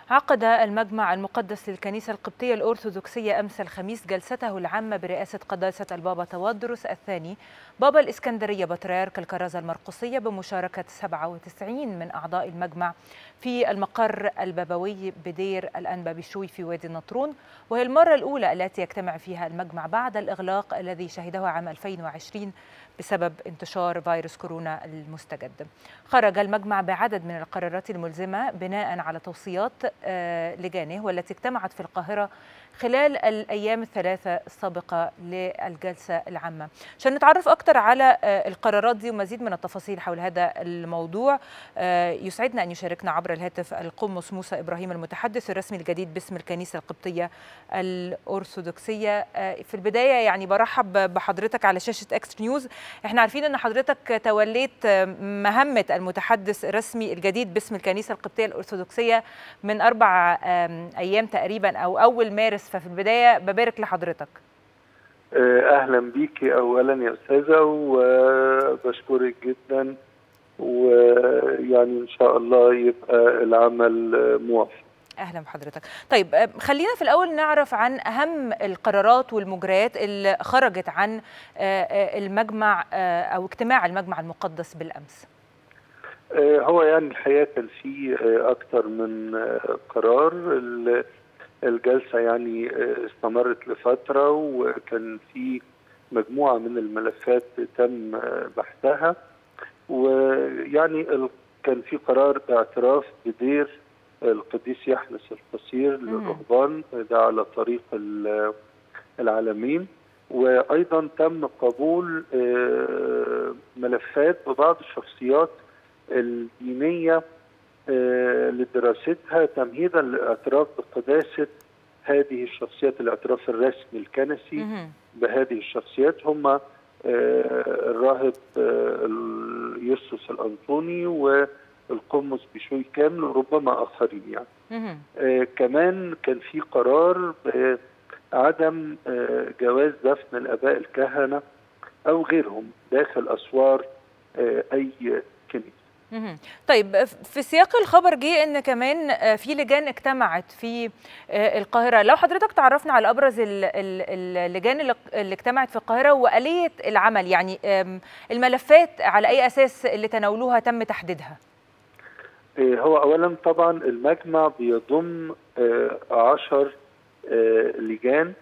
عقد المجمع المقدس للكنيسة القبطية الأرثوذكسية أمس الخميس جلسته العامة برئاسة قداسة البابا توادرس الثاني بابا الإسكندرية بطريرك الكرازة المرقسية بمشاركة 97 من أعضاء المجمع في المقر البابوي بدير الأنبا بشوي في وادي النطرون وهي المرة الأولى التي يجتمع فيها المجمع بعد الإغلاق الذي شهده عام 2020 بسبب انتشار فيروس كورونا المستجد خرج المجمع بعدد من القرارات الملزمة بناء على توصيات لجانه والتي اجتمعت في القاهرة خلال الأيام الثلاثة السابقة للجلسة العامة عشان نتعرف أكثر على القرارات دي ومزيد من التفاصيل حول هذا الموضوع يسعدنا أن يشاركنا عبر الهاتف القمص موسى إبراهيم المتحدث الرسمي الجديد باسم الكنيسة القبطية الأرثوذكسية في البداية يعني برحب بحضرتك على شاشة اكسترا نيوز احنا عارفين أن حضرتك توليت مهمة المتحدث الرسمي الجديد باسم الكنيسة القبطية الأرثوذكسية من أربع أيام تقريبا أو أول مارس ففي البداية ببارك لحضرتك اهلا بيكي اولا يا استاذه وبشكرك جدا ويعني ان شاء الله يبقى العمل موفق اهلا بحضرتك طيب خلينا في الاول نعرف عن اهم القرارات والمجريات اللي خرجت عن المجمع او اجتماع المجمع المقدس بالامس هو يعني الحقيقه كان في اكثر من قرار الجلسة يعني استمرت لفترة وكان في مجموعة من الملفات تم بحثها ويعني كان في قرار اعتراف بدير القديس يحنس القصير للرهبان ده على طريق العالمين وايضا تم قبول ملفات ببعض الشخصيات الدينيه لدراستها تمهيدا للاعتراف بقداسه هذه الشخصيات الاعتراف الرسمي الكنسي بهذه الشخصيات هم الراهب يوسوس الانطوني والقمص بشوي كامل وربما اخرين يعني كمان كان في قرار بعدم جواز دفن الاباء الكهنه او غيرهم داخل اسوار اي كنيسه طيب في سياق الخبر جه ان كمان في لجان اجتمعت في القاهره لو حضرتك تعرفنا على ابرز اللجان اللي اجتمعت في القاهره واليه العمل يعني الملفات على اي اساس اللي تناولوها تم تحديدها هو اولا طبعا المجمع بيضم عشر لجان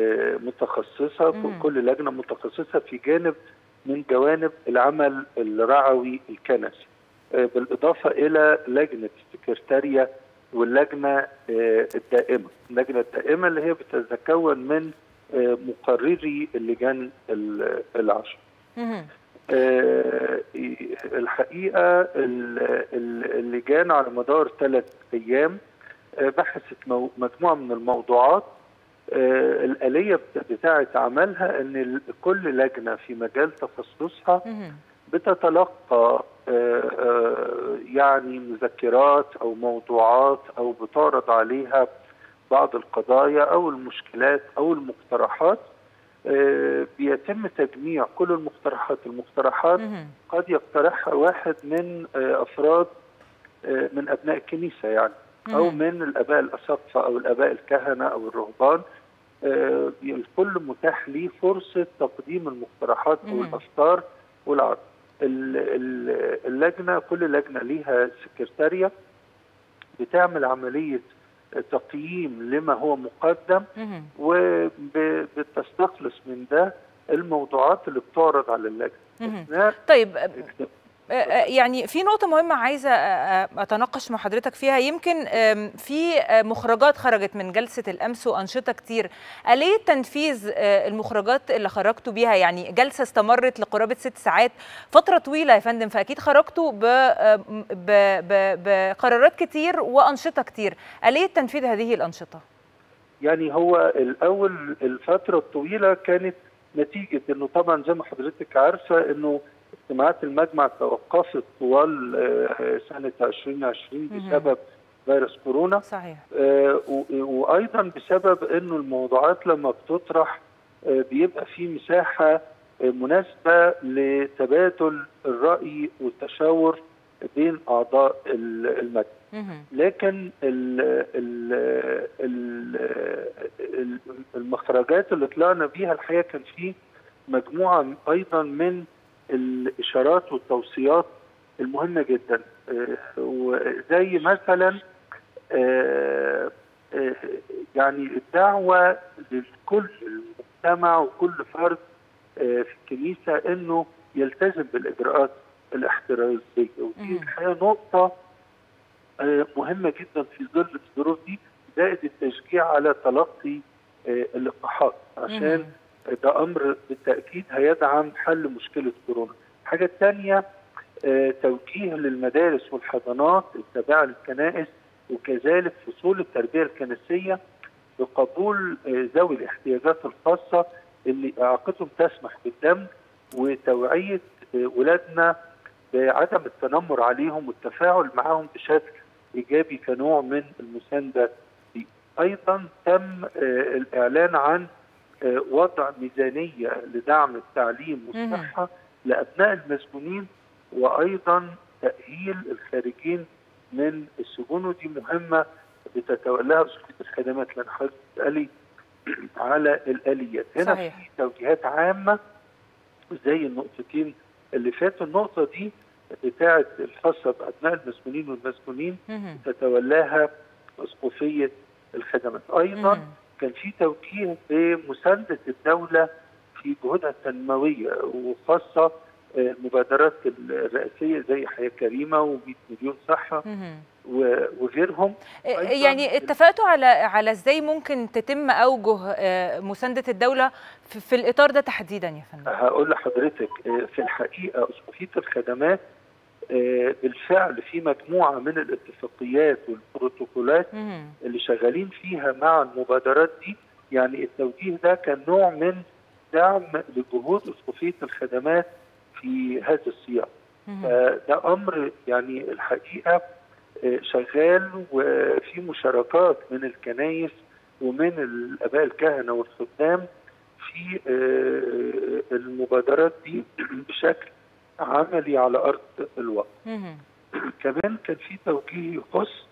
متخصصه كل لجنه متخصصه في جانب من جوانب العمل الرعوي الكنسي بالإضافة إلى لجنة السكرتارية واللجنة الدائمة اللجنة الدائمة اللي هي بتتكون من مقرري اللجان العشر الحقيقة اللجان على مدار ثلاث أيام بحثت مجموعة من الموضوعات الآلية بتاعة عملها أن كل لجنة في مجال تخصصها بتتلقى يعني مذكرات او موضوعات او بتعرض عليها بعض القضايا او المشكلات او المقترحات بيتم تجميع كل المقترحات المقترحات قد يقترحها واحد من افراد من ابناء الكنيسه يعني او من الاباء الاساقفه او الاباء الكهنه او الرهبان الكل متاح ليه فرصه تقديم المقترحات او الافكار والعرض اللجنه كل لجنه ليها سكرتاريه بتعمل عمليه تقييم لما هو مقدم وبتستخلص من ده الموضوعات اللي بتعرض على اللجنه طيب يعني في نقطة مهمة عايزة أتناقش مع حضرتك فيها يمكن في مخرجات خرجت من جلسة الأمس وأنشطة كتير آلية تنفيذ المخرجات اللي خرجتوا بيها يعني جلسة استمرت لقرابة ست ساعات فترة طويلة يا فندم فأكيد خرجتوا بقرارات كتير وأنشطة كتير آلية تنفيذ هذه الأنشطة يعني هو الأول الفترة الطويلة كانت نتيجة أنه طبعا زي ما حضرتك عارفة أنه اجتماعات المجمع توقفت طوال سنة 2020 بسبب فيروس كورونا صحيح وأيضا بسبب أنه الموضوعات لما بتطرح بيبقى في مساحة مناسبة لتبادل الرأي والتشاور بين أعضاء المجلس لكن ال ال ال المخرجات اللي طلعنا بيها الحقيقه كان في مجموعه ايضا من الاشارات والتوصيات المهمه جدا وزي مثلا يعني الدعوه لكل المجتمع وكل فرد في الكنيسه انه يلتزم بالاجراءات الاحترازيه ودي الحقيقه نقطه مهمه جدا في ظل الظروف دي زائد التشجيع على تلقي اللقاحات عشان ده امر بالتاكيد هيدعم حل مشكله كورونا. الحاجه الثانيه توجيه للمدارس والحضانات التابعه للكنائس وكذلك فصول التربيه الكنسيه بقبول ذوي الاحتياجات الخاصه اللي اعاقتهم تسمح بالدمج وتوعيه ولادنا بعدم التنمر عليهم والتفاعل معهم بشكل ايجابي كنوع من المسانده دي. ايضا تم الاعلان عن وضع ميزانيه لدعم التعليم والصحه لابناء المسجونين وايضا تاهيل الخارجين من السجون ودي مهمه بتتولاها وزاره الخدمات لان حضرتك بتسالي على الاليات هنا صحيح. في توجيهات عامه زي النقطتين اللي فاتوا النقطه دي بتاعه الخاصه بابناء المسجونين والمسجونين تتولاها اسقفيه الخدمات ايضا مم. كان في توجيه بمسانده الدوله في جهودها التنمويه وخاصه المبادرات الرئاسيه زي حياه كريمه و100 مليون صحه وغيرهم يعني اتفقتوا على على ازاي ممكن تتم اوجه مسانده الدوله في الاطار ده تحديدا يا فندم هقول لحضرتك في الحقيقه اسقفيه الخدمات بالفعل في مجموعه من الاتفاقيات والبروتوكولات اللي شغالين فيها مع المبادرات دي يعني التوجيه ده كان نوع من دعم لجهود اسقفيه الخدمات في هذا السياق ده امر يعني الحقيقه شغال وفي مشاركات من الكنايس ومن الاباء الكهنه والخدام في المبادرات دي بشكل عملي على ارض الواقع. كمان كان في توجيه يخص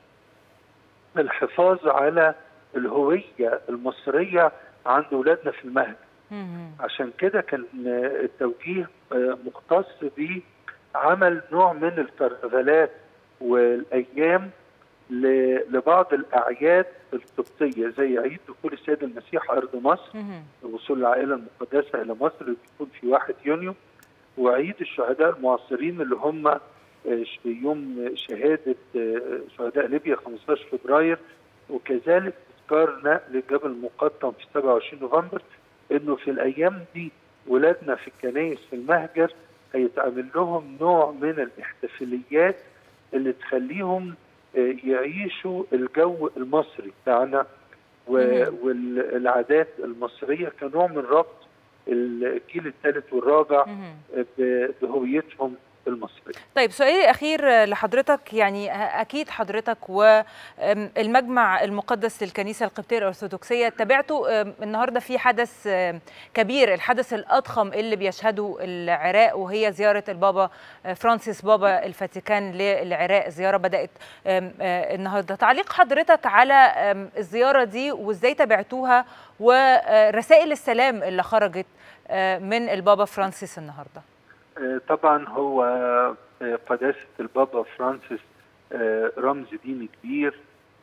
الحفاظ على الهويه المصريه عند اولادنا في المهد. عشان كده كان التوجيه مختص بعمل نوع من الكرفلات والايام لبعض الاعياد القبطيه زي عيد دخول السيد المسيح ارض مصر وصول العائله المقدسه الى مصر اللي بيكون في 1 يونيو وعيد الشهداء المعاصرين اللي هم يوم شهاده شهداء ليبيا 15 فبراير وكذلك تذكار نقل جبل المقطم في 27 نوفمبر انه في الايام دي ولادنا في الكنائس في المهجر هيتعمل لهم نوع من الاحتفاليات اللي تخليهم يعيشوا الجو المصري بتاعنا والعادات المصريه كنوع من ربط الجيل الثالث والرابع بهويتهم المصري طيب سؤالي الأخير لحضرتك يعني أكيد حضرتك والمجمع المقدس للكنيسة القبطية الأرثوذكسية تابعتوا النهاردة في حدث كبير الحدث الأضخم اللي بيشهده العراق وهي زيارة البابا فرانسيس بابا الفاتيكان للعراق زيارة بدأت النهاردة تعليق حضرتك على الزيارة دي وإزاي تابعتوها ورسائل السلام اللي خرجت من البابا فرانسيس النهارده طبعا هو قداسة البابا فرانسيس رمز ديني كبير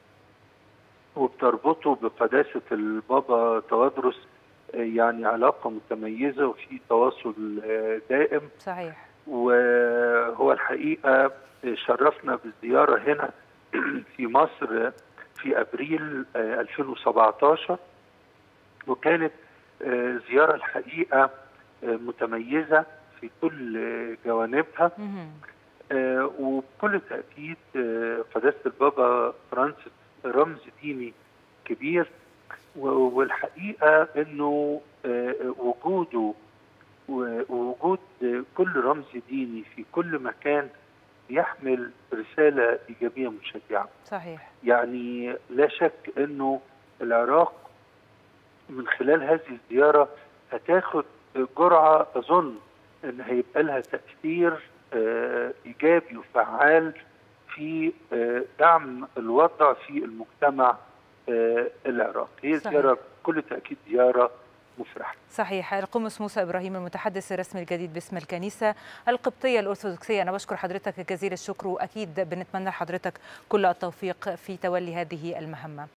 وبتربطه بقداسة البابا توادرس يعني علاقة متميزة وفي تواصل دائم صحيح وهو الحقيقة شرفنا بالزيارة هنا في مصر في أبريل 2017 وكانت زيارة الحقيقة متميزة في كل جوانبها آه وبكل تأكيد آه قداسة البابا فرانسيس رمز ديني كبير والحقيقة أنه آه وجوده ووجود كل رمز ديني في كل مكان يحمل رسالة إيجابية مشجعة صحيح يعني لا شك أنه العراق من خلال هذه الزيارة هتاخد جرعة أظن ان هيبقى لها تاثير آه ايجابي وفعال في دعم الوضع في المجتمع العراقي هي صحيح. زيارة بكل تأكيد زيارة مفرحة صحيح القمص موسى إبراهيم المتحدث الرسمي الجديد باسم الكنيسة القبطية الأرثوذكسية أنا بشكر حضرتك جزيل الشكر وأكيد بنتمنى لحضرتك كل التوفيق في تولي هذه المهمة